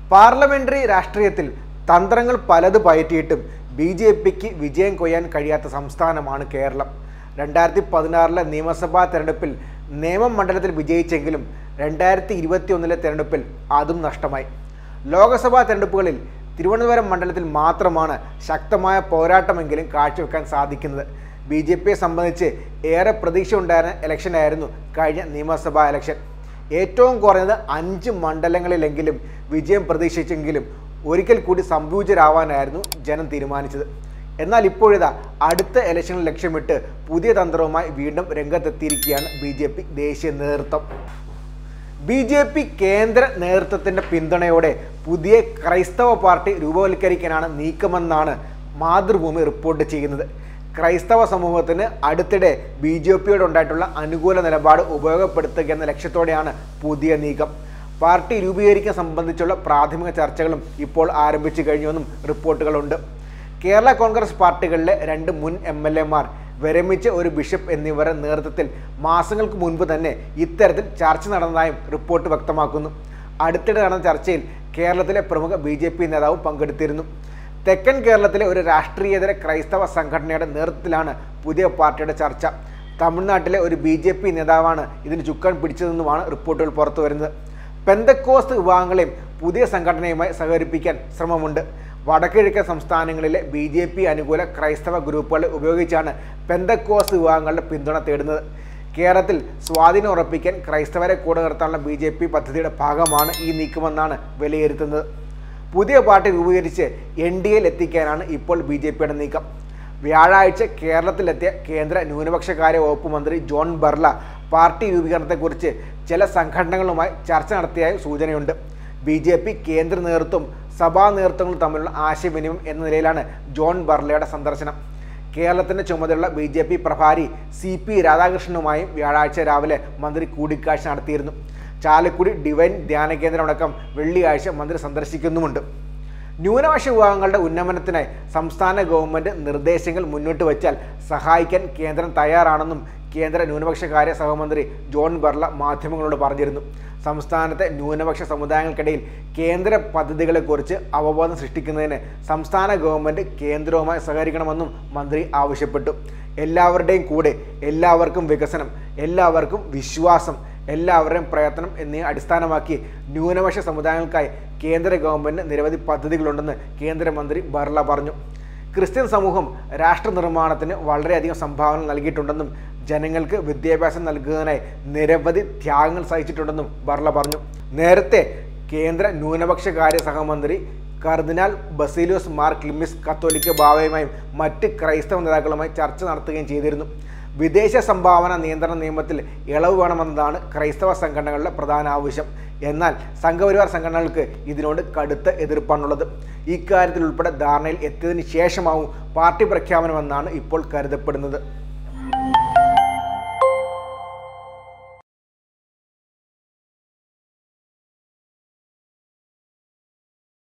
parliamentary രാഷ്ട്രീയത്തിൽ തന്ത്രങ്ങൾ പലത് പയറ്റിയിട്ടും ബി ജെ പിക്ക് വിജയം കൊയ്യാൻ കഴിയാത്ത സംസ്ഥാനമാണ് കേരളം രണ്ടായിരത്തി പതിനാറിലെ നിയമസഭാ തെരഞ്ഞെടുപ്പിൽ നേമം മണ്ഡലത്തിൽ വിജയിച്ചെങ്കിലും രണ്ടായിരത്തി ഇരുപത്തി ഒന്നിലെ തെരഞ്ഞെടുപ്പിൽ അതും നഷ്ടമായി ലോക്സഭാ തെരഞ്ഞെടുപ്പുകളിൽ തിരുവനന്തപുരം മണ്ഡലത്തിൽ മാത്രമാണ് ശക്തമായ പോരാട്ടമെങ്കിലും കാഴ്ചവെക്കാൻ സാധിക്കുന്നത് ബി ജെ പിയെ സംബന്ധിച്ച് ഏറെ പ്രതീക്ഷ ഉണ്ടായിരുന്ന ഇലക്ഷനായിരുന്നു കഴിഞ്ഞ നിയമസഭാ ഇലക്ഷൻ ഏറ്റവും കുറഞ്ഞത് അഞ്ച് മണ്ഡലങ്ങളിലെങ്കിലും വിജയം പ്രതീക്ഷിച്ചെങ്കിലും ഒരിക്കൽ കൂടി സംഭൂജരാവാനായിരുന്നു ജനം തീരുമാനിച്ചത് എന്നാൽ ഇപ്പോഴിതാ അടുത്ത ഇലക്ഷനിൽ ലക്ഷ്യമിട്ട് പുതിയ തന്ത്രവുമായി വീണ്ടും രംഗത്തെത്തിയിരിക്കുകയാണ് ബി ജെ പി ദേശീയ നേതൃത്വം ബി ജെ പി കേന്ദ്ര നേതൃത്വത്തിന്റെ പിന്തുണയോടെ പുതിയ ക്രൈസ്തവ പാർട്ടി രൂപവൽക്കരിക്കാനാണ് നീക്കമെന്നാണ് മാതൃഭൂമി റിപ്പോർട്ട് ചെയ്യുന്നത് ക്രൈസ്തവ സമൂഹത്തിന് അടുത്തിടെ ബി ജെ പിയോട് ഉണ്ടായിട്ടുള്ള അനുകൂല നിലപാട് ഉപയോഗപ്പെടുത്തുക എന്ന ലക്ഷ്യത്തോടെയാണ് പുതിയ നീക്കം പാർട്ടി രൂപീകരിക്കാൻ സംബന്ധിച്ചുള്ള പ്രാഥമിക ചർച്ചകളും ഇപ്പോൾ ആരംഭിച്ചു കഴിഞ്ഞുവെന്നും റിപ്പോർട്ടുകളുണ്ട് കേരള കോൺഗ്രസ് പാർട്ടികളിലെ രണ്ട് മുൻ എം എൽ എമാർ വിരമിച്ച ഒരു ബിഷപ്പ് എന്നിവരുടെ നേതൃത്വത്തിൽ മാസങ്ങൾക്ക് മുൻപ് തന്നെ ഇത്തരത്തിൽ ചർച്ച നടന്നതായും റിപ്പോർട്ട് വ്യക്തമാക്കുന്നു അടുത്തിടെ നടന്ന ചർച്ചയിൽ കേരളത്തിലെ പ്രമുഖ ബി ജെ പി നേതാവും പങ്കെടുത്തിരുന്നു തെക്കൻ കേരളത്തിലെ ഒരു രാഷ്ട്രീയേതര ക്രൈസ്തവ സംഘടനയുടെ നേതൃത്വത്തിലാണ് പുതിയ പാർട്ടിയുടെ ചർച്ച തമിഴ്നാട്ടിലെ ഒരു ബി ജെ പി നേതാവാണ് ഇതിന് ചുക്കാൻ പിടിച്ചതെന്നുമാണ് റിപ്പോർട്ടുകൾ പുറത്തു വരുന്നത് പെന്തക്കോസ്ത് വിഭാഗങ്ങളെയും പുതിയ സംഘടനയുമായി സഹകരിപ്പിക്കാൻ ശ്രമമുണ്ട് വടക്കിഴക്കൻ സംസ്ഥാനങ്ങളിലെ ബി ജെ പി അനുകൂല ക്രൈസ്തവ ഗ്രൂപ്പുകളെ ഉപയോഗിച്ചാണ് പെന്തക്കോസ് വിഭാഗങ്ങളുടെ പിന്തുണ തേടുന്നത് കേരളത്തിൽ സ്വാധീനം ഉറപ്പിക്കാൻ ക്രൈസ്തവരെ കൂടെ നിർത്താനുള്ള ബി ജെ പി പദ്ധതിയുടെ ഭാഗമാണ് ഈ നീക്കമെന്നാണ് വിലയിരുത്തുന്നത് പുതിയ പാർട്ടി രൂപീകരിച്ച് എൻ ഡി എയിൽ എത്തിക്കാനാണ് ഇപ്പോൾ ബി ജെ പിയുടെ നീക്കം വ്യാഴാഴ്ച കേരളത്തിലെത്തിയ കേന്ദ്ര ന്യൂനപക്ഷകാര്യ വകുപ്പ് മന്ത്രി ജോൺ ബർല പാർട്ടി രൂപീകരണത്തെക്കുറിച്ച് ചില സംഘടനകളുമായി ചർച്ച നടത്തിയതായി സൂചനയുണ്ട് ബി ജെ പി കേന്ദ്ര നേതൃത്വം സഭാ നേതൃത്വങ്ങളും തമ്മിലുള്ള ആശയവിനിമയം എന്ന നിലയിലാണ് ജോൺ ബർലയുടെ സന്ദർശനം കേരളത്തിന്റെ ചുമതലയുള്ള ബി ജെ പി പ്രഭാരി സി പി രാധാകൃഷ്ണനുമായും വ്യാഴാഴ്ച രാവിലെ മന്ത്രി കൂടിക്കാഴ്ച നടത്തിയിരുന്നു ചാലക്കുടി ഡിവൈൻ ധ്യാന കേന്ദ്രം അടക്കം വെള്ളിയാഴ്ച മന്ത്രി സന്ദർശിക്കുന്നുമുണ്ട് ന്യൂനപക്ഷ വിഭാഗങ്ങളുടെ ഉന്നമനത്തിനായി സംസ്ഥാന ഗവൺമെന്റ് നിർദ്ദേശങ്ങൾ മുന്നോട്ട് വച്ചാൽ സഹായിക്കാൻ കേന്ദ്രം തയ്യാറാണെന്നും കേന്ദ്ര ന്യൂനപക്ഷകാര്യ സഹമന്ത്രി ജോൺ ബർല മാധ്യമങ്ങളോട് പറഞ്ഞിരുന്നു സംസ്ഥാനത്തെ ന്യൂനപക്ഷ സമുദായങ്ങൾക്കിടയിൽ കേന്ദ്ര പദ്ധതികളെക്കുറിച്ച് അവബോധം സൃഷ്ടിക്കുന്നതിന് സംസ്ഥാന ഗവൺമെന്റ് കേന്ദ്രവുമായി സഹകരിക്കണമെന്നും മന്ത്രി ആവശ്യപ്പെട്ടു എല്ലാവരുടെയും കൂടെ എല്ലാവർക്കും വികസനം എല്ലാവർക്കും വിശ്വാസം എല്ലാവരുടെയും പ്രയത്നം എന്നിവ അടിസ്ഥാനമാക്കി ന്യൂനപക്ഷ സമുദായങ്ങൾക്കായി കേന്ദ്ര ഗവൺമെന്റിന് നിരവധി പദ്ധതികളുണ്ടെന്ന് കേന്ദ്രമന്ത്രി ബർല പറഞ്ഞു ക്രിസ്ത്യൻ സമൂഹം രാഷ്ട്ര നിർമ്മാണത്തിന് വളരെയധികം സംഭാവന നൽകിയിട്ടുണ്ടെന്നും ജനങ്ങൾക്ക് വിദ്യാഭ്യാസം നൽകുന്നതിനായി നിരവധി ത്യാഗങ്ങൾ സഹിച്ചിട്ടുണ്ടെന്നും ബർല പറഞ്ഞു നേരത്തെ കേന്ദ്ര ന്യൂനപക്ഷകാര്യ സഹമന്ത്രി കർദിനാൾ ബസീലിയോസ് മാർ ക്ലിമിസ് കത്തോലിക്ക ബാവയുമായും മറ്റ് ക്രൈസ്തവ നേതാക്കളുമായി ചർച്ച നടത്തുകയും ചെയ്തിരുന്നു വിദേശ സംഭാവന നിയന്ത്രണ നിയമത്തിൽ ഇളവ് വേണമെന്നതാണ് ക്രൈസ്തവ സംഘടനകളുടെ പ്രധാന ആവശ്യം എന്നാൽ സംഘപരിവാർ സംഘടനകൾക്ക് ഇതിനോട് കടുത്ത എതിർപ്പാണുള്ളത് ഇക്കാര്യത്തിൽ ഉൾപ്പെടെ ധാരണയിൽ എത്തിയതിനു ശേഷമാവും പാർട്ടി പ്രഖ്യാപനമെന്നാണ് ഇപ്പോൾ കരുതപ്പെടുന്നത്